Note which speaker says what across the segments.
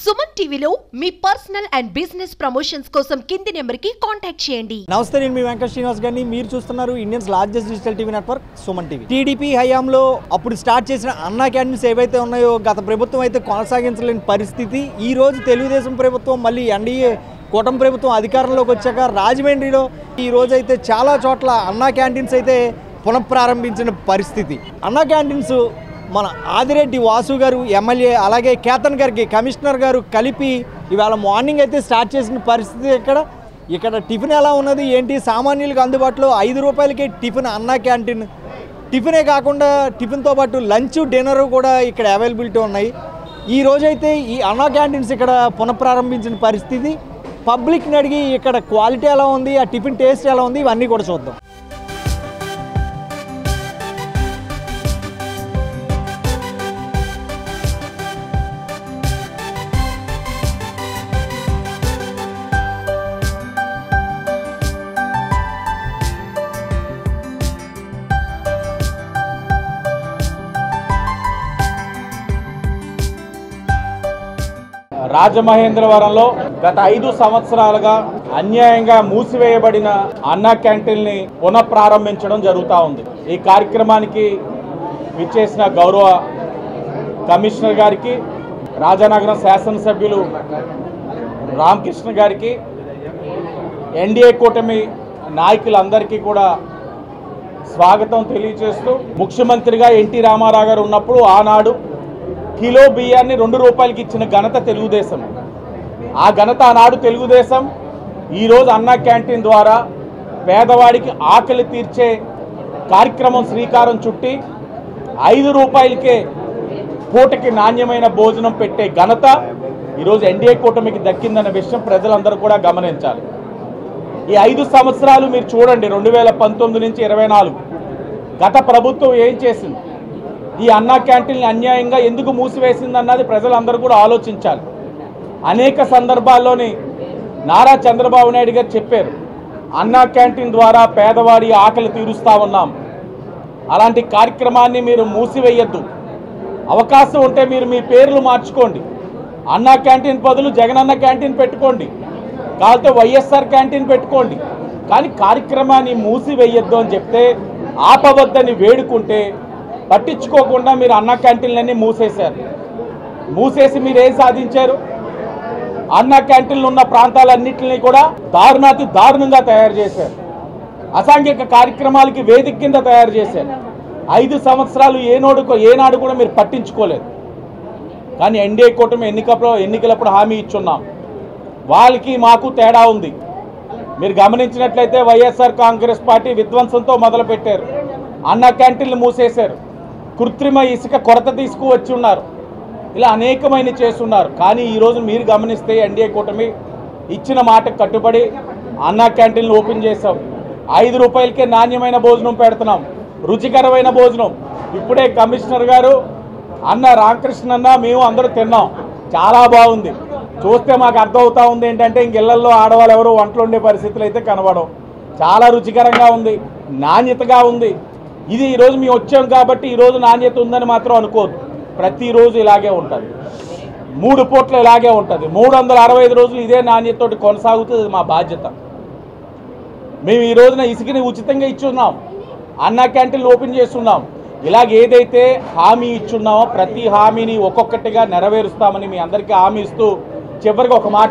Speaker 1: సుమన్ టీవీలో మీ personal and business promotions కోసం కింది నెంబర్కి కాంటాక్ట్ చేయండి
Speaker 2: నమస్తే నేను మీ వెంకట శ్రీనివాస్ గారిని మీరు చూస్తున్నారు Indians largest digital TV network Suman TV TDP హయాంలో అప్పుడు స్టార్ట్ చేసిన అన్నా క్యాంటీన్స్ ఏవైతే ఉన్నాయో గత ప్రభుత్వం అయితే కొనసాగించలేని పరిస్థితి ఈ రోజు తెలుగుదేశం ప్రభుత్వం మళ్ళీ ఎన్డీఏ కూటమి ప్రభుత్వం అధికారంలోకి వచ్చాక రాజమండ్రిలో ఈ రోజు అయితే చాలా చోట్ల అన్నా క్యాంటీన్స్ అయితే పునఃప్రారంభించిన పరిస్థితి అన్నా క్యాంటీన్స్ మన ఆదిరెడ్డి వాసు గారు ఎమ్మెల్యే అలాగే కేతన్ గారికి కమిషనర్ గారు కలిపి ఇవాళ మార్నింగ్ అయితే స్టార్ట్ చేసిన పరిస్థితి ఇక్కడ ఇక్కడ టిఫిన్ ఎలా ఉన్నది ఏంటి సామాన్యులకు అందుబాటులో ఐదు రూపాయలకి టిఫిన్ అన్నా క్యాంటీన్ టిఫినే కాకుండా టిఫిన్తో పాటు లంచ్ డిన్నర్ కూడా ఇక్కడ అవైలబిలిటీ ఉన్నాయి ఈ రోజైతే ఈ అన్నా క్యాంటీన్స్ ఇక్కడ పునఃప్రారంభించిన పరిస్థితి పబ్లిక్ని అడిగి ఇక్కడ క్వాలిటీ ఎలా ఉంది ఆ టిఫిన్ టేస్ట్ ఎలా ఉంది ఇవన్నీ కూడా చూద్దాం
Speaker 3: రాజమహేంద్రవరంలో గత ఐదు సంవత్సరాలుగా అన్యాయంగా మూసివేయబడిన అన్నా క్యాంటీన్ని పునఃప్రారంభించడం జరుగుతూ ఉంది ఈ కార్యక్రమానికి విచ్చేసిన గౌరవ కమిషనర్ గారికి రాజానగరం శాసనసభ్యులు రామకృష్ణ గారికి ఎన్డీఏ కూటమి నాయకులందరికీ కూడా స్వాగతం తెలియజేస్తూ ముఖ్యమంత్రిగా ఎన్టీ రామారావు గారు ఉన్నప్పుడు ఆనాడు కిలో బియ్యాన్ని రెండు రూపాయలకి ఇచ్చిన ఘనత తెలుగుదేశం ఆ ఘనత ఆనాడు తెలుగుదేశం ఈరోజు అన్నా క్యాంటీన్ ద్వారా పేదవాడికి ఆకలి తీర్చే కార్యక్రమం శ్రీకారం చుట్టి ఐదు రూపాయలకే పూటకి నాణ్యమైన భోజనం పెట్టే ఘనత ఈరోజు ఎన్డీఏ కూటమికి దక్కిందన్న విషయం ప్రజలందరూ కూడా గమనించాలి ఈ ఐదు సంవత్సరాలు మీరు చూడండి రెండు వేల పంతొమ్మిది నుంచి ఇరవై నాలుగు గత ప్రభుత్వం ఏం చేసింది ఈ అన్నా క్యాంటీన్ని అన్యాయంగా ఎందుకు మూసివేసింది అన్నది ప్రజలందరూ కూడా ఆలోచించాలి అనేక సందర్భాల్లోని నారా చంద్రబాబు నాయుడు గారు చెప్పారు అన్నా క్యాంటీన్ ద్వారా పేదవాడి ఆకలి తీరుస్తా ఉన్నాం అలాంటి కార్యక్రమాన్ని మీరు మూసివేయద్దు అవకాశం ఉంటే మీరు మీ పేర్లు మార్చుకోండి అన్నా క్యాంటీన్ బదులు జగనన్న క్యాంటీన్ పెట్టుకోండి కాకపోతే వైఎస్ఆర్ క్యాంటీన్ పెట్టుకోండి కానీ కార్యక్రమాన్ని మూసివేయొద్దు అని చెప్తే ఆపవద్దని వేడుకుంటే పట్టించుకోకుండా మీరు అన్న క్యాంటీన్లన్నీ మూసేశారు మూసేసి మీరు ఏం సాధించారు అన్న క్యాంటీన్లు ఉన్న ప్రాంతాలన్నింటినీ కూడా దారుణాతి దారుణంగా తయారు చేశారు అసాంఘిక కార్యక్రమాలకి వేదిక కింద తయారు చేశారు ఐదు సంవత్సరాలు ఏనాడు ఏనాడు కూడా మీరు పట్టించుకోలేదు కానీ ఎన్డీఏ కూటమి ఎన్నికప్పుడు ఎన్నికలప్పుడు హామీ ఇచ్చున్నాం వాళ్ళకి మాకు తేడా ఉంది మీరు గమనించినట్లయితే వైఎస్ఆర్ కాంగ్రెస్ పార్టీ విధ్వంసంతో మొదలుపెట్టారు అన్న క్యాంటీన్లు మూసేశారు కృత్రిమ ఇసుక కొరత తీసుకువచ్చి ఉన్నారు ఇలా అనేకమైన చేస్తున్నారు కానీ ఈరోజు మీరు గమనిస్తే ఎన్డీఏ కూటమి ఇచ్చిన మాటకు కట్టుబడి అన్న క్యాంటీన్లు ఓపెన్ చేశాం ఐదు రూపాయలకే నాణ్యమైన భోజనం పెడుతున్నాం రుచికరమైన భోజనం ఇప్పుడే కమిషనర్ గారు అన్న రామకృష్ణ అన్న మేము అందరూ తిన్నాం చాలా బాగుంది చూస్తే మాకు అర్థమవుతా ఉంది ఏంటంటే ఇంక ఇళ్లలో ఆడవాళ్ళు ఎవరు వంటలు ఉండే పరిస్థితులు అయితే కనబడవు చాలా రుచికరంగా ఉంది నాణ్యతగా ఉంది ఇది ఈరోజు మేము వచ్చాం కాబట్టి ఈరోజు నాణ్యత ఉందని మాత్రం అనుకోవద్దు ప్రతిరోజు ఇలాగే ఉంటుంది మూడు పూట్ల ఇలాగే ఉంటుంది మూడు వందల అరవై ఐదు రోజులు ఇదే నాణ్యతతోటి కొనసాగుతుంది ఇది మా బాధ్యత మేము ఈ రోజున ఇసుకని ఉచితంగా ఇచ్చున్నాం అన్నా క్యాంటీన్లు ఓపెన్ చేస్తున్నాం ఇలాగ ఏదైతే హామీ ఇచ్చున్నామో ప్రతి హామీని ఒక్కొక్కటిగా నెరవేరుస్తామని మీ అందరికీ హామీ ఇస్తూ చివరికి ఒక మాట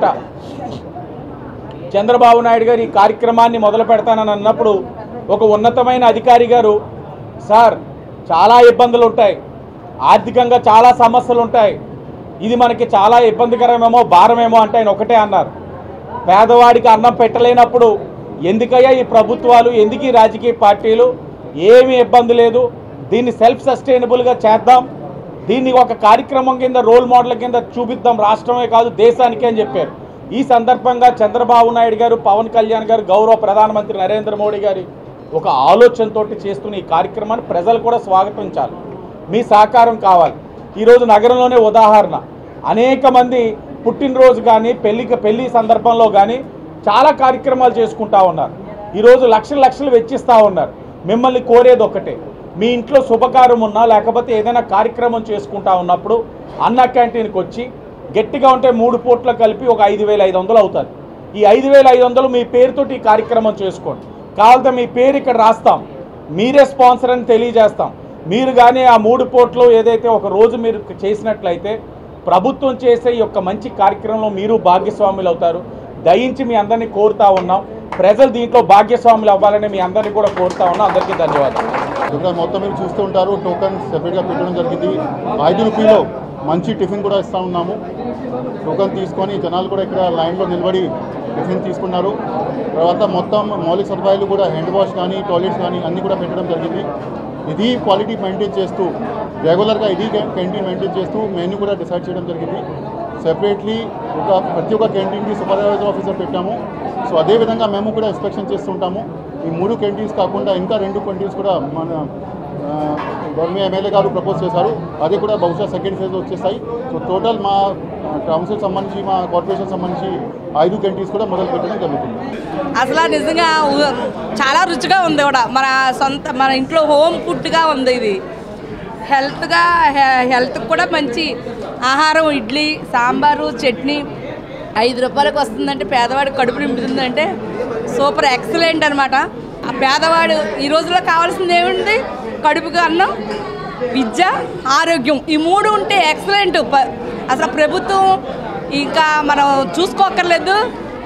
Speaker 3: చంద్రబాబు నాయుడు గారు ఈ కార్యక్రమాన్ని మొదలు పెడతానని అన్నప్పుడు ఒక ఉన్నతమైన అధికారి గారు సార్ చాలా ఇబ్బందులు ఉంటాయి ఆర్థికంగా చాలా సమస్యలు ఉంటాయి ఇది మనకి చాలా ఇబ్బందికరమేమో భారమేమో అంటే ఆయన ఒకటే అన్నారు పేదవాడికి అన్నం పెట్టలేనప్పుడు ఎందుకయ్యా ఈ ప్రభుత్వాలు ఎందుకు ఈ రాజకీయ పార్టీలు ఏమీ ఇబ్బంది లేదు దీన్ని సెల్ఫ్ సస్టైనబుల్గా చేద్దాం దీన్ని ఒక కార్యక్రమం కింద రోల్ మోడల్ కింద చూపిద్దాం రాష్ట్రమే కాదు దేశానికి అని చెప్పారు ఈ సందర్భంగా చంద్రబాబు నాయుడు గారు పవన్ కళ్యాణ్ గారు గౌరవ ప్రధానమంత్రి నరేంద్ర మోడీ గారి ఒక ఆలోచనతోటి చేస్తున్న ఈ కార్యక్రమాన్ని ప్రజలు కూడా స్వాగతించాలి మీ సహకారం కావాలి ఈరోజు నగరంలోనే ఉదాహరణ అనేక మంది పుట్టినరోజు కానీ పెళ్లికి పెళ్లి సందర్భంలో కానీ చాలా కార్యక్రమాలు చేసుకుంటా ఉన్నారు ఈరోజు లక్షలు లక్షలు వెచ్చిస్తూ ఉన్నారు మిమ్మల్ని కోరేది ఒకటే మీ ఇంట్లో శుభకార్యం ఉన్నా లేకపోతే ఏదైనా కార్యక్రమం చేసుకుంటా ఉన్నప్పుడు అన్న క్యాంటీన్కి వచ్చి గట్టిగా ఉంటే మూడు పూట్ల కలిపి ఒక ఐదు వేల ఐదు వందలు అవుతుంది ఈ ఐదు వేల ఐదు వందలు మీ పేరుతోటి ఈ కార్యక్రమం చేసుకోండి కావాలంటే మీ పేరు ఇక్కడ రాస్తాం మీరే స్పాన్సర్ అని తెలియజేస్తాం మీరు కానీ ఆ మూడు పోట్లు ఏదైతే ఒక రోజు మీరు చేసినట్లయితే ప్రభుత్వం చేసే ఈ యొక్క మంచి కార్యక్రమంలో మీరు భాగ్యస్వాములు అవుతారు దయించి మీ అందరినీ కోరుతా ఉన్నాం ప్రజలు దీంట్లో భాగ్యస్వాములు అవ్వాలని మీ అందరినీ కూడా కోరుతా ఉన్నాం అందరికీ ధన్యవాదాలు
Speaker 4: ఇక్కడ మొత్తం మీరు చూస్తూ ఉంటారు టోకన్ సెపరేట్గా పెట్టడం జరిగింది ఐదు రూపాయలు మంచి టిఫిన్ కూడా ఇస్తూ ఉన్నాము టోకన్ తీసుకొని జనాలు కూడా ఇక్కడ లైన్లో నిలబడి టిఫిన్ తీసుకున్నారు తర్వాత మొత్తం మౌలిక సదుపాయాలు కూడా హ్యాండ్ వాష్ కానీ టాయిలెట్స్ కానీ అన్నీ కూడా పెట్టడం జరిగింది ఇది క్వాలిటీ మెయింటైన్ చేస్తూ రెగ్యులర్గా ఇది క్యాంటీన్ మెయింటైన్ చేస్తూ మెనూ కూడా డిసైడ్ చేయడం జరిగింది సెపరేట్లీ ఒక ప్రతి ఒక్క క్యాంటీన్కి సూపర్వైజర్ ఆఫీసర్ పెట్టాము సో అదేవిధంగా మేము కూడా ఇన్స్పెక్షన్ చేస్తుంటాము ఈ మూడు క్యాంటీన్స్ కాకుండా ఇంకా రెండు క్యాంటీన్స్ కూడా మన ఆ, గవర్నమెంట్ ఎమ్మెల్యే గారు ప్రపోజ్ చేశారు అది కూడా బహుశా సెకండ్ ఫేజ్ వచ్చేస్తాయి సో టోటల్ మా కౌన్సిల్ సంబంధించి మా కార్పొరేషన్ సంబంధించి ఐదు క్యాంటీన్స్ కూడా మొదలు పెట్టడం జరుగుతుంది
Speaker 5: అసలు నిజంగా ఊ- చాలా రుచిగా ఉంది కూడా మన సొంత మన ఇంట్లో హోమ్ ఫుడ్గా ఉంది ఇది హెల్త్గా హె- హెల్త్కి కూడా మంచి ఆహారం ఇడ్లీ సాంబారు చట్నీ ఐదు రూపాయలకు వస్తుందంటే పేదవాడి కడుపు నింపుతుందంటే సూపర్ ఎక్సలెంట్ అనమాట ఆ పేదవాడు ఈ రోజుల్లో కావాల్సింది ఏముంది కడుపుకి అన్నం విద్య ఆరోగ్యం ఈ మూడు ఉంటే ఎక్సలెంట్ ప- అసలు ప్రభుత్వం ఇంకా మనం చూసుకోక్కర్లేదు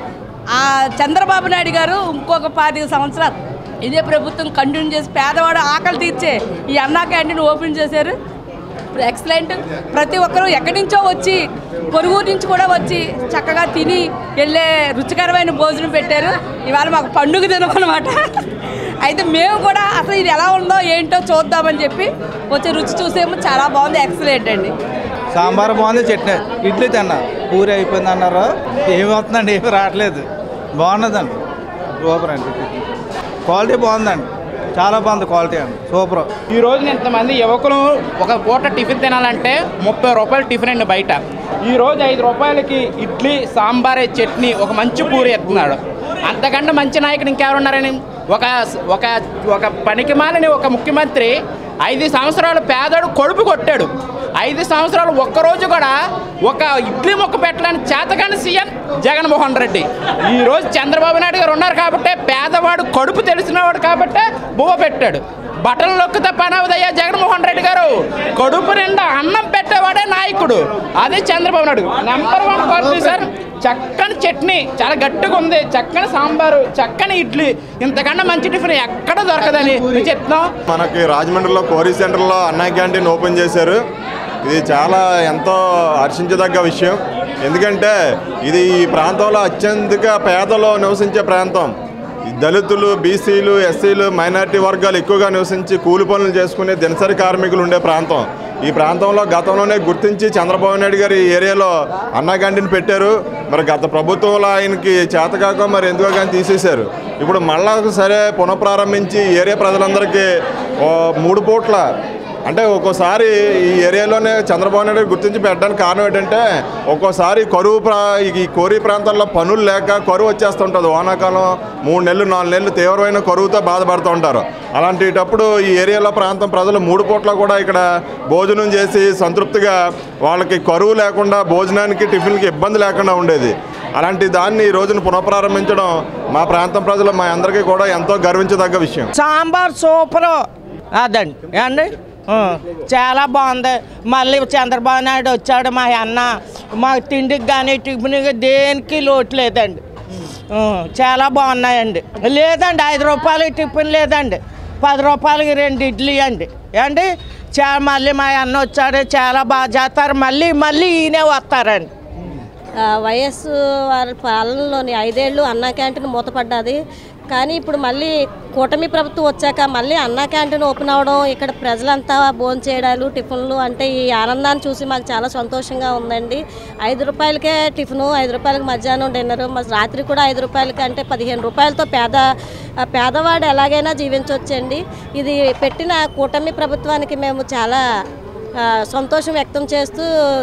Speaker 5: ఆ చంద్రబాబు నాయుడు గారు ఇంకొక పాతి సంవత్సరాలు ఇదే ప్రభుత్వం కంటిన్యూ చేసి పేదవాడు ఆకలి తీర్చే ఈ అన్నా క్యాంటీన్ ఓపెన్ చేశారు ఎక్సలెంట్ ప్రతి ఒక్కరూ ఎక్కడి నుంచో వచ్చి పొరుగురు నుంచి కూడా వచ్చి చక్కగా తిని వెళ్ళే రుచికరమైన భోజనం పెట్టారు ఇవాళ మాకు పండుగ దినం అనమాట అయితే మేము కూడా అసలు ఇది ఎలా ఉందో ఏంటో చూద్దామని చెప్పి వచ్చి రుచి చూసేమో చాలా బాగుంది ఎక్సలెంట్ అండి
Speaker 6: సాంబార్ బాగుంది చట్నీ ఇడ్లీ తిన్నా పూరి అయిపోయింది అన్నారు ఏమవుతుందండి ఏమి రావట్లేదు బాగున్నదండి సూపర్ అండి క్వాలిటీ బాగుందండి చాలా బాగుంది క్వాలిటీ అండి సూపర్
Speaker 7: ఈ రోజున ఇంతమంది యువకులు ఒక పూట టిఫిన్ తినాలంటే ముప్పై రూపాయలు టిఫిన్ అండి బయట ఈ రోజు ఐదు రూపాయలకి ఇడ్లీ సాంబార్ చట్నీ ఒక మంచి పూరి ఎత్తున్నాడు అంతకంటే మంచి నాయకుడు ఇంకెవరున్నారని ఒక ఒక ఒక పనికి మాలని ఒక ముఖ్యమంత్రి ఐదు సంవత్సరాలు పేదోడు కొడుపు కొట్టాడు ఐదు సంవత్సరాలు ఒక్కరోజు కూడా ఒక ఇడ్లీ మొక్క పెట్టడానికి చేతకాని సీఎం జగన్మోహన్ రెడ్డి ఈ రోజు చంద్రబాబు నాయుడు గారు ఉన్నారు కాబట్టి పేదవాడు కడుపు తెలిసినవాడు కాబట్టి బువ్వ పెట్టాడు బట్టలు నొక్కితే పని అవదయ్యా జగన్మోహన్ రెడ్డి గారు కడుపు నిండా అన్నం పెట్టేవాడే నాయకుడు అదే Chandrababu Naidu number one quality sir చక్కని చట్నీ చాలా గట్టిగా ఉంది చక్కని సాంబారు చక్కని ఇడ్లీ ఇంతకన్నా మంచి టిఫిన్ ఎక్కడ దొరకదని నేను చెప్తున్నాం
Speaker 8: మనకి రాజమండ్రిలో కోరీ సెంటర్లో అన్నా క్యాంటీన్ ఓపెన్ చేశారు ఇది చాలా ఎంతో హర్షించదగ్గ విషయం ఎందుకంటే ఇది ఈ ప్రాంతంలో అత్యధిక పేదలో నివసించే ప్రాంతం ఈ దళితులు బీసీలు ఎస్సీలు మైనారిటీ వర్గాలు ఎక్కువగా నివసించి కూలి పనులు చేసుకునే దినసరి కార్మికులు ఉండే ప్రాంతం ఈ ప్రాంతంలో గతంలోనే గుర్తించి చంద్రబాబు నాయుడు గారు ఈ ఏరియాలో అన్నా క్యాంటీన్ పెట్టారు మరి గత ప్రభుత్వంలో ఆయనకి చేతకాక మరి ఎందుకో కానీ తీసేశారు ఇప్పుడు మళ్ళా సరే పునఃప్రారంభించి ఈ ఏరియా ప్రజలందరికీ ఓ మూడు పూట్ల అంటే ఒక్కోసారి ఈ ఏరియాలోనే చంద్రబాబు నాయుడు గారు గుర్తించి పెట్టడానికి కారణం ఏంటంటే ఒక్కోసారి కరువు ప్రా ఈ కోరి ప్రాంతాల్లో పనులు లేక కరువు వచ్చేస్తుంటుంది వానాకాలం మూడు నెలలు నాలుగు నెలలు తీవ్రమైన కరువుతో బాధపడుతూ ఉంటారు అలాంటిటప్పుడు ఈ ఏరియాలో ప్రాంతం ప్రజలు మూడు పూట్ల కూడా ఇక్కడ భోజనం చేసి సంతృప్తిగా వాళ్ళకి కరువు లేకుండా భోజనానికి టిఫిన్కి ఇబ్బంది లేకుండా ఉండేది అలాంటి దాన్ని ఈ రోజున పునఃప్రారంభించడం మా ప్రాంతం ప్రజలు మా అందరికీ కూడా ఎంతో గర్వించదగ్గ విషయం
Speaker 9: సాంబార్ సూపరు అదండి ఏమండి ఆ, చాలా బాగుంది మళ్ళీ చంద్రబాబు నాయుడు వచ్చాడు మా అన్న మా తిండికి కానీ టిఫిన్కి దేనికి లోటు లేదండి ఆ, చాలా బాగున్నాయండి లేదండి ఐదు రూపాయలకి టిఫిన్ లేదండి పది రూపాయలకి రెండు ఇడ్లీ అండి ఏమండి చా మళ్ళీ మా అన్న వచ్చాడు చాలా బాగా చేస్తారు మళ్ళీ మళ్ళీ ఈయనే వస్తారండి
Speaker 10: ఆ, వైఎస్ వారి పాలనలోని ఐదేళ్ళు అన్నా క్యాంటీన్ మూతపడ్డది కానీ ఇప్పుడు మళ్ళీ కూటమి ప్రభుత్వం వచ్చాక మళ్ళీ అన్నా క్యాంటీన్ ఓపెన్ అవడం ఇక్కడ ప్రజలంతా భోజనం చేయడాలు టిఫిన్లు అంటే ఈ ఆనందాన్ని చూసి మాకు చాలా సంతోషంగా ఉందండి ఐదు రూపాయలకే టిఫిను ఐదు రూపాయలకి మధ్యాహ్నం డిన్నర్ రాత్రి కూడా ఐదు రూపాయలకి అంటే పదిహేను రూపాయలతో పేద ఆ పేదవాడు ఎలాగైనా జీవించవచ్చండి ఇది పెట్టిన కూటమి ప్రభుత్వానికి మేము చాలా ఆ, సంతోషం వ్యక్తం చేస్తూ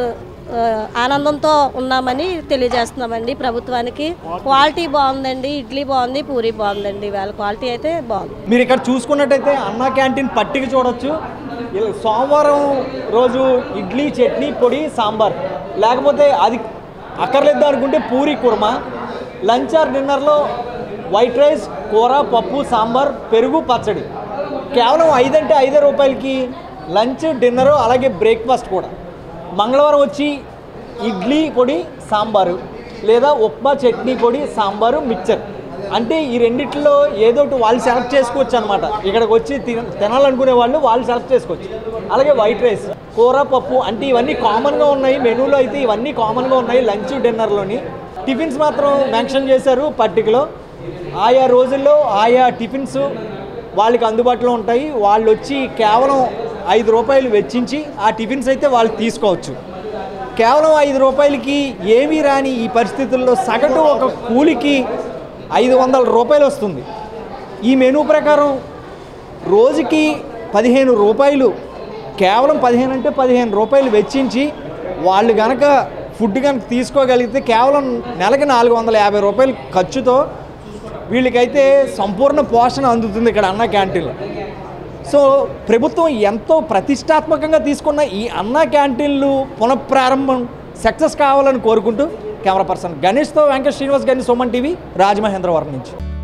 Speaker 10: ఆ, ఆనందంతో ఉన్నామని తెలియజేస్తున్నామండి ప్రభుత్వానికి క్వాలిటీ బాగుందండి ఇడ్లీ బాగుంది పూరి బాగుందండి వాళ్ళ క్వాలిటీ అయితే బాగుంది
Speaker 2: మీరు ఇక్కడ చూసుకున్నట్టయితే అన్నా క్యాంటీన్ పట్టిక చూడొచ్చు ఇలా సోమవారం రోజు ఇడ్లీ చట్నీ పొడి సాంబార్ లేకపోతే అది అక్కర్లేదు అనుకుంటే పూరి కుర్మా లంచ్ ఆర్ డిన్నర్లో వైట్ రైస్ కూర పప్పు సాంబార్ పెరుగు పచ్చడి కేవలం ఐదంటే ఐదే రూపాయలకి లంచ్ డిన్నరు అలాగే బ్రేక్ఫాస్ట్ కూడా మంగళవారం వచ్చి ఇడ్లీ పొడి సాంబారు లేదా ఉప్మా చట్నీ పొడి సాంబారు మిక్చర్ అంటే ఈ రెండిట్లో ఏదో ఒకటి వాళ్ళు సెలెక్ట్ చేసుకోవచ్చు అనమాట ఇక్కడికి వచ్చి తిన తినాలనుకునే వాళ్ళు వాళ్ళు సెలెక్ట్ చేసుకోవచ్చు అలాగే వైట్ రైస్ కూర పప్పు అంటే ఇవన్నీ కామన్గా ఉన్నాయి మెనూలో అయితే ఇవన్నీ కామన్గా ఉన్నాయి లంచ్ డిన్నర్లోని టిఫిన్స్ మాత్రం మెన్షన్ చేశారు పట్టికలో ఆయా రోజుల్లో ఆయా టిఫిన్స్ వాళ్ళకి అందుబాటులో ఉంటాయి వాళ్ళు వచ్చి కేవలం ఐదు రూపాయలు వెచ్చించి ఆ టిఫిన్స్ అయితే వాళ్ళు తీసుకోవచ్చు కేవలం ఐదు రూపాయలకి ఏమీ రాని ఈ పరిస్థితుల్లో సగటు ఒక కూలికి ఐదు వందల రూపాయలు వస్తుంది ఈ మెనూ ప్రకారం రోజుకి పదిహేను రూపాయలు కేవలం పదిహేను అంటే పదిహేను రూపాయలు వెచ్చించి వాళ్ళు గనక ఫుడ్ కనుక తీసుకోగలిగితే కేవలం నెలకి నాలుగు వందల యాభై రూపాయల ఖర్చుతో వీళ్ళకైతే సంపూర్ణ పోషణ అందుతుంది ఇక్కడ అన్న క్యాంటీన్లో సో ప్రభుత్వం ఎంతో ప్రతిష్టాత్మకంగా తీసుకున్న ఈ అన్న క్యాంటీన్లు పునఃప్రారంభం సక్సెస్ కావాలని కోరుకుంటూ కెమెరా పర్సన్ గణేష్తో వెంకట శ్రీనివాస్ గారిని సోమన్ టీవీ రాజమహేంద్రవరం నుంచి